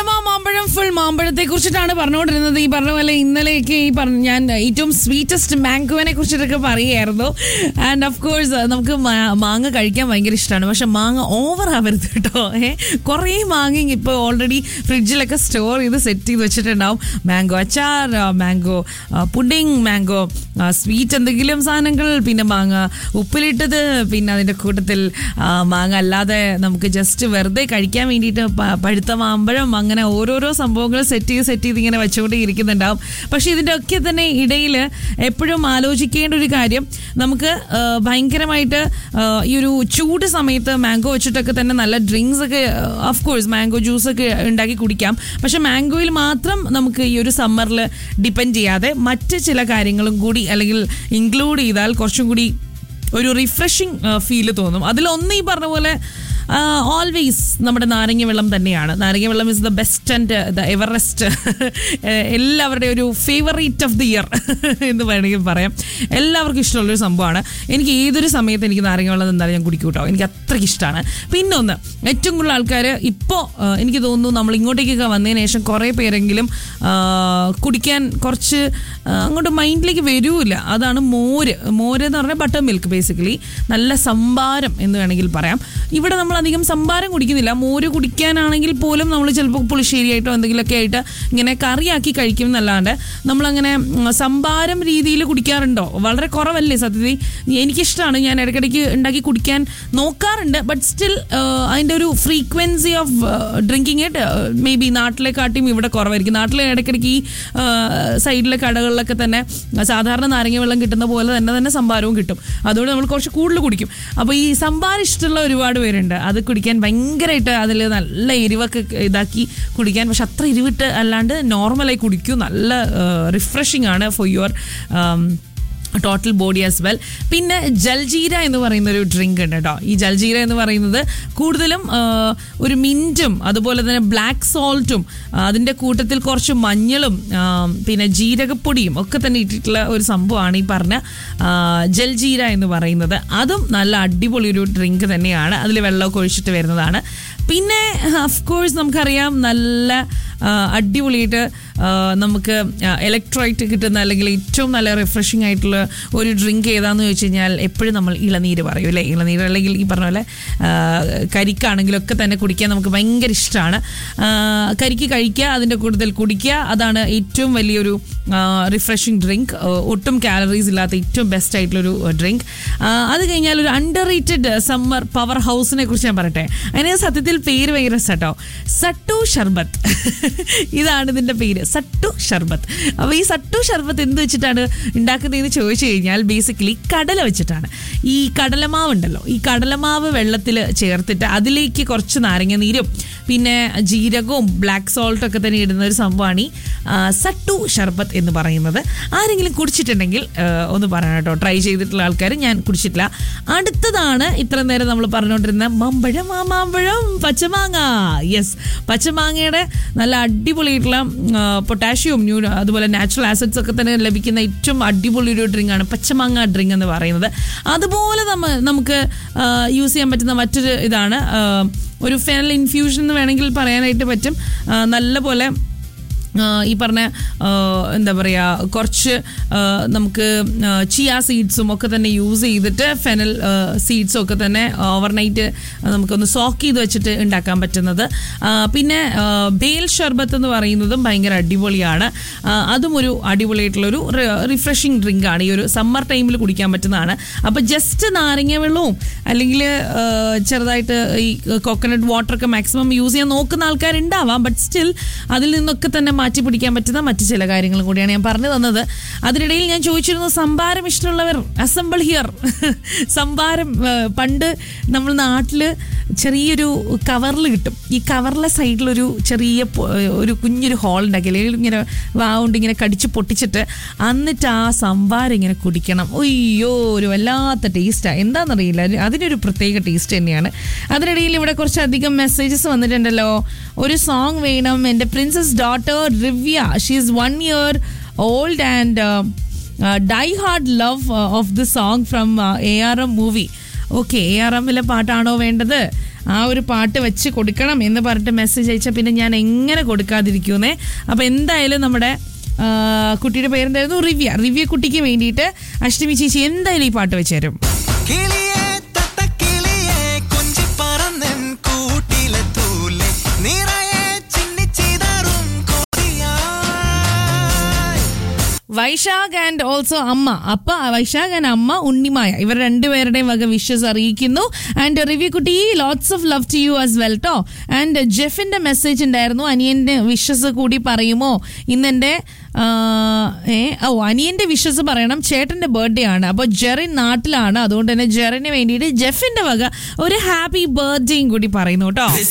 മാമ്പഴമാ മാമ്പഴം ഫുൾ മാമ്പഴത്തെ കുറിച്ചിട്ടാണ് പറഞ്ഞുകൊണ്ടിരുന്നത് ഈ പറഞ്ഞ പോലെ ഇന്നലെയൊക്കെ ഈ പറഞ്ഞ ഞാൻ ഏറ്റവും സ്വീറ്റസ്റ്റ് മാംഗോവിനെ കുറിച്ചിട്ടൊക്കെ പറയുമായിരുന്നു ആൻഡ് ഓഫ് കോഴ്സ് നമുക്ക് മാ- മാങ്ങ കഴിക്കാൻ ഭയങ്കര ഇഷ്ടമാണ് പക്ഷെ മാങ്ങ ഓവർ ആവരുത് കേട്ടോ ഏ കുറേ മാങ്ങ ഇപ്പോൾ ഓൾറെഡി ഫ്രിഡ്ജിലൊക്കെ സ്റ്റോർ ചെയ്ത് സെറ്റ് ചെയ്ത് വെച്ചിട്ടുണ്ടാവും മാംഗോ അച്ചാർ മാംഗോ പുഡിങ് മാംഗോ സ്വീറ്റ് എന്തെങ്കിലും സാധനങ്ങൾ പിന്നെ മാങ്ങ ഉപ്പിലിട്ടത് പിന്നെ അതിൻ്റെ കൂട്ടത്തിൽ ആ, മാങ്ങ അല്ലാതെ നമുക്ക് ജസ്റ്റ് വെറുതെ കഴിക്കാൻ വേണ്ടിയിട്ട് പ- പഴുത്ത മാമ്പഴം അങ്ങനെ ഓരോരോ സംഭവങ്ങൾ സെറ്റ് ചെയ്ത് സെറ്റ് ചെയ്ത് ഇങ്ങനെ വെച്ചുകൊണ്ടേ ഇരിക്കുന്നുണ്ടാവും പക്ഷെ ഇതിൻ്റെ ഒക്കെ തന്നെ ഇടയിൽ എപ്പോഴും ആലോചിക്കേണ്ട ഒരു കാര്യം നമുക്ക് ആ, ഭയങ്കരമായിട്ട് ആ, ഈ ഒരു ചൂട് സമയത്ത് മാംഗോ വെച്ചിട്ടൊക്കെ തന്നെ നല്ല ഡ്രിങ്ക്സ് ഒക്കെ ഓഫ് കോഴ്സ് മാംഗോ ജ്യൂസ് ഒക്കെ ഉണ്ടാക്കി കുടിക്കാം പക്ഷെ മാംഗോയിൽ മാത്രം നമുക്ക് ഈ ഒരു സമ്മറിൽ ഡിപ്പെൻഡ് ചെയ്യാതെ മറ്റ് ചില കാര്യങ്ങളും കൂടി അല്ലെങ്കിൽ ഇൻക്ലൂഡ് ചെയ്താൽ കുറച്ചും കൂടി ഒരു റിഫ്രഷിങ് ഫീല് തോന്നും അതിലൊന്ന് ഈ പറഞ്ഞ പോലെ ഓൾവേസ് നമ്മുടെ നാരങ്ങ വെള്ളം തന്നെയാണ് നാരങ്ങ വെള്ളം is the best and the Everest എല്ലാവരുടെയും ഒരു ഫേവറേറ്റ് ഓഫ് ദി ഇയർ എന്ന് വേണമെങ്കിൽ പറയാം എല്ലാവർക്കും ഇഷ്ടമുള്ളൊരു സംഭവമാണ് എനിക്ക് ഏതൊരു സമയത്ത് എനിക്ക് നാരങ്ങ വെള്ളം എന്തായാലും ഞാൻ കുടിക്കും കേട്ടോ എനിക്ക് അത്രയ്ക്ക് ഇഷ്ടമാണ് പിന്നെ ഒന്ന് ഏറ്റവും കൂടുതൽ ആൾക്കാർ ഇപ്പോൾ എനിക്ക് തോന്നുന്നു നമ്മൾ ഇങ്ങോട്ടേക്കൊക്കെ വന്നതിന് ശേഷം കുറേ പേരെങ്കിലും ആ, കുടിക്കാൻ കുറച്ച് ആ, അങ്ങോട്ട് മൈൻഡിലേക്ക് വരൂല അതാണ് മോര് മോര് എന്ന് പറഞ്ഞാൽ ബട്ടർ മിൽക്ക് ബേസിക്കലി നല്ല സംഭാരം എന്ന് വേണമെങ്കിൽ പറയാം ഇവിടെ നമ്മൾ അധികം സംഭാരം കുടിക്കുന്നില്ല മോര് കുടിക്കാനാണെങ്കിൽ പോലും നമ്മൾ ചിലപ്പോൾ പുളിശ്ശേരിയായിട്ടോ എന്തെങ്കിലുമൊക്കെ ആയിട്ട് ഇങ്ങനെ കറിയാക്കി കഴിക്കും എന്നല്ലാണ്ട് നമ്മളങ്ങനെ ഉം, സംഭാരം രീതിയിൽ കുടിക്കാറുണ്ടോ വളരെ കുറവല്ലേ സത്യത്തിൽ എനിക്കിഷ്ടമാണ് ഞാൻ ഇടയ്ക്കിടയ്ക്ക് ഉണ്ടാക്കി കുടിക്കാൻ നോക്കാറുണ്ട് ബട്ട് സ്റ്റിൽ അതിൻ്റെ ഒരു frequency of drinking it may be നാട്ടിലെക്കാട്ടിയും ഇവിടെ കുറവായിരിക്കും നാട്ടിൽ ഇടയ്ക്കിടയ്ക്ക് ഈ സൈഡിലെ കടകളിലൊക്കെ തന്നെ സാധാരണ നാരങ്ങ വെള്ളം കിട്ടുന്ന പോലെ തന്നെ തന്നെ സംഭാരവും കിട്ടും അതുകൊണ്ട് നമ്മൾ കുറച്ച് കൂടുതൽ കുടിക്കും അപ്പോൾ ഈ സംഭാരം ഇഷ്ടമുള്ള ഒരുപാട് പേരുണ്ട് അത് കുടിക്കാൻ ഭയങ്കരമായിട്ട് അതിൽ നല്ല എരിവൊക്കെ ഇതാക്കി കുടിക്കാൻ പക്ഷെ അത്ര എരിവിട്ട് അല്ലാണ്ട് നോർമലായി കുടിക്കൂ നല്ല റിഫ്രഷിംഗ് ആണ് for your total body as well പിന്നെ ജൽജീര എന്ന് പറയുന്ന ഒരു ഡ്രിങ്ക് ഉണ്ട് കേട്ടോ ഈ ജൽജീര എന്ന് പറയുന്നത് കൂടുതലും ആ, ഒരു മിൻറ്റും അതുപോലെ തന്നെ ബ്ലാക്ക് സോൾട്ടും അതിൻ്റെ കൂട്ടത്തിൽ കുറച്ച് മഞ്ഞളും ആ, പിന്നെ ജീരകപ്പൊടിയും ഒക്കെ തന്നെ ഇട്ടിട്ടുള്ള ഒരു സംഭവമാണ് ഈ പറഞ്ഞ ആ, ജൽജീര എന്ന് പറയുന്നത് അതും നല്ല അടിപൊളി ഒരു ഡ്രിങ്ക് തന്നെയാണ് അതിൽ വെള്ളമൊക്കെ ഒഴിച്ചിട്ട് വരുന്നതാണ് പിന്നെ അഫ്കോഴ്സ് നമുക്കറിയാം നല്ല ആ, അടിപൊളിയായിട്ട് ആ, നമുക്ക് ഇലക്ട്രോയിറ്റ് കിട്ടുന്ന അല്ലെങ്കിൽ ഏറ്റവും നല്ല റിഫ്രഷിംഗ് ആയിട്ടുള്ള ഒരു ഡ്രിങ്ക് ഏതാന്ന് ചോദിച്ചു കഴിഞ്ഞാൽ എപ്പോഴും നമ്മൾ ഇളനീര് പറയും അല്ലേ ഇളനീര് അല്ലെങ്കിൽ ഈ പറഞ്ഞ പോലെ ആ, കരിക്കാണെങ്കിലൊക്കെ തന്നെ കുടിക്കാൻ നമുക്ക് ഭയങ്കര ഇഷ്ടമാണ് ആ, കരിക്ക് കഴിക്കുക അതിൻ്റെ കൂടുതൽ കുടിക്കുക അതാണ് ഏറ്റവും വലിയൊരു റിഫ്രഷിംഗ് ഡ്രിങ്ക് ഒട്ടും കാലറീസ് ഇല്ലാത്ത ഏറ്റവും ബെസ്റ്റ് ആയിട്ടുള്ളൊരു ഡ്രിങ്ക് അത് കഴിഞ്ഞാൽ ഒരു അണ്ടർ റേറ്റഡ് സമ്മർ പവർ ഹൗസിനെ കുറിച്ച് ഞാൻ പറയട്ടെ അതിന് സത്യത്തിൽ പേര് ഭയങ്കര സട്ടോ സട്ടു ഷർബത്ത് ഇതാണ് ഇതിന്റെ പേര് സട്ടു ഷർബത്ത് അപ്പോൾ ഈ സട്ടു ഷർബത്ത് എന്ത് വെച്ചിട്ടാണ് ഉണ്ടാക്കുന്നതെന്ന് ചോദിച്ചു കഴിഞ്ഞാൽ ബേസിക്കലി കടല വെച്ചിട്ടാണ് ഈ കടലമാവ് ഉണ്ടല്ലോ ഈ കടലമാവ് വെള്ളത്തിൽ ചേർത്തിട്ട് അതിലേക്ക് കുറച്ച് നാരങ്ങ നീരും പിന്നെ ജീരകവും ബ്ലാക്ക് സോൾട്ടും ഒക്കെ തന്നെ ഇടുന്ന ഒരു സംഭവമാണ് ഈ ആ, സട്ടു ഷർബത്ത് എന്ന് പറയുന്നത് ആരെങ്കിലും കുടിച്ചിട്ടുണ്ടെങ്കിൽ ആ, ഒന്ന് പറയണം കേട്ടോ ട്രൈ ചെയ്തിട്ടുള്ള ആൾക്കാർ ഞാൻ കുടിച്ചിട്ടില്ല അടുത്തതാണ് ഇത്ര നേരം നമ്മൾ പറഞ്ഞുകൊണ്ടിരുന്ന മമ്പഴം ആ മാമ്പഴം പച്ചമാങ്ങ യെസ് പച്ചമാങ്ങയുടെ നല്ല അടിപൊളിയായിട്ടുള്ള പൊട്ടാഷ്യവും ന്യൂ അതുപോലെ നാച്ചുറൽ ആസിഡ്സ് ഒക്കെ തന്നെ ലഭിക്കുന്ന ഏറ്റവും അടിപൊളി ഒരു ഡ്രിങ്ക് ആണ് പച്ചമാങ്ങ ഡ്രിങ്ക് എന്ന് പറയുന്നത് അതുപോലെ നമ്മ നമുക്ക് യൂസ് ചെയ്യാൻ പറ്റുന്ന മറ്റൊരു ഇതാണ് ആ, ഒരു ഫെനൽ ഇൻഫ്യൂഷൻ എന്ന് വേണമെങ്കിൽ പറയാനായിട്ട് പറ്റും ആ, നല്ല പോലെ ആ, ഈ പറഞ്ഞ ആ, എന്താ പറയുക കുറച്ച് ആ, നമുക്ക് ചിയ സീഡ്സും ഒക്കെ തന്നെ യൂസ് ചെയ്തിട്ട് ഫെനൽ സീഡ്സും ഒക്കെ തന്നെ ഓവർനൈറ്റ് നമുക്കൊന്ന് സോക്ക് ചെയ്ത് വെച്ചിട്ട് ഉണ്ടാക്കാൻ പറ്റുന്നത് ആ, പിന്നെ ആ, ബേൽ ഷർബത്ത് എന്ന് പറയുന്നതും ഭയങ്കര അടിപൊളിയാണ് ആ, അതും ഒരു അടിപൊളിയായിട്ടുള്ളൊരു റിഫ്രഷിങ് ഡ്രിങ്ക് ആണ് ഈ ഒരു സമ്മർ ടൈമിൽ കുടിക്കാൻ പറ്റുന്നതാണ് അപ്പോൾ ജസ്റ്റ് നാരങ്ങ വെള്ളവും അല്ലെങ്കിൽ ചെറുതായിട്ട് ഈ കോക്കനട്ട് വാട്ടറൊക്കെ മാക്സിമം യൂസ് ചെയ്യാൻ നോക്കുന്ന ആൾക്കാരുണ്ടാവാം ബട്ട് സ്റ്റിൽ അതിൽ നിന്നൊക്കെ തന്നെ മാറ്റി പിടിക്കാൻ പറ്റുന്ന മറ്റു ചില കാര്യങ്ങളും കൂടിയാണ് ഞാൻ പറഞ്ഞു തന്നത് അതിനിടയിൽ ഞാൻ ചോദിച്ചിരുന്നു സംഭാരം ഇഷ്ടമുള്ളവർ അസംബിൾ ഹിയർ സംഭാരം ആ, പണ്ട് നമ്മൾ നാട്ടിൽ ചെറിയൊരു കവറിൽ കിട്ടും ഈ കവറിലെ സൈഡിലൊരു ചെറിയ പൊ- ഒരു കുഞ്ഞൊരു ഹോൾ ഉണ്ടാക്കി അല്ലെങ്കിൽ ഇങ്ങനെ വാവുണ്ട് ഇങ്ങനെ കടിച്ച് പൊട്ടിച്ചിട്ട് എന്നിട്ട് ആ സംഭാരം ഇങ്ങനെ കുടിക്കണം ഒയ്യോ ഒരു വല്ലാത്ത ടേസ്റ്റാണ് എന്താണെന്നറിയില്ല ഒരു- അതിനൊരു പ്രത്യേക ടേസ്റ്റ് തന്നെയാണ് അതിനിടയിൽ ഇവിടെ കുറച്ചധികം മെസ്സേജസ് വന്നിട്ടുണ്ടല്ലോ ഒരു സോങ് വേണം എൻ്റെ princess daughter Rivya she is one year old and die hard love of the song from A R M movie okay A R എമ്മിലെ പാട്ടാണോ വേണ്ടത് ആ ഒരു പാട്ട് വെച്ച് കൊടുക്കണം എന്ന് പറഞ്ഞിട്ട് മെസ്സേജ് അയച്ചാൽ പിന്നെ ഞാൻ എങ്ങനെ കൊടുക്കാതിരിക്കുന്നേ അപ്പോൾ എന്തായാലും നമ്മുടെ ആ, കുട്ടിയുടെ പേരെന്തായിരുന്നു റിവ്യ റിവ്യ കുട്ടിക്ക് വേണ്ടിയിട്ട് അഷ്ടമി ചേച്ചി എന്തായാലും ഈ പാട്ട് വെച്ച് തരും കിളിയേ തത്തക്കിളിയേ കൊഞ്ചി പറന്നൻ കൂട്ടിലെ തൂലെ നിറയെ ചിന്നിച്ചിതറും കൊതിയായി വൈശാഖ് ആൻഡ് ഓൾസോ അമ്മ അപ്പ വൈശാഖ് ആൻഡ് അമ്മ ഉണ്ണിമായ ഇവർ രണ്ടുപേരുടെയും വക വിഷസ് അറിയിക്കുന്നു ആൻഡ് റിവ്യൂ കുട്ടി lots of love to you as well ട്ടോ ആൻഡ് ജെഫിന്റെ മെസ്സേജ് ഉണ്ടായിരുന്നു അനിയന്റെ വിഷസ് കൂടി പറയുമോ ഇന്നെന്റെ ആ, ഏ ഓ അനിയന്റെ വിഷസ് പറയണം ചേട്ടന്റെ ബർത്ത്ഡേ ആണ് അപ്പോൾ ജെറിൻ നാട്ടിലാണ് അതുകൊണ്ട് തന്നെ ജെറിന് വേണ്ടിയിട്ട് ജെഫിന്റെ വക ഒരു ഹാപ്പി ബർത്ത്ഡേയും കൂടി പറയുന്നു കേട്ടോ This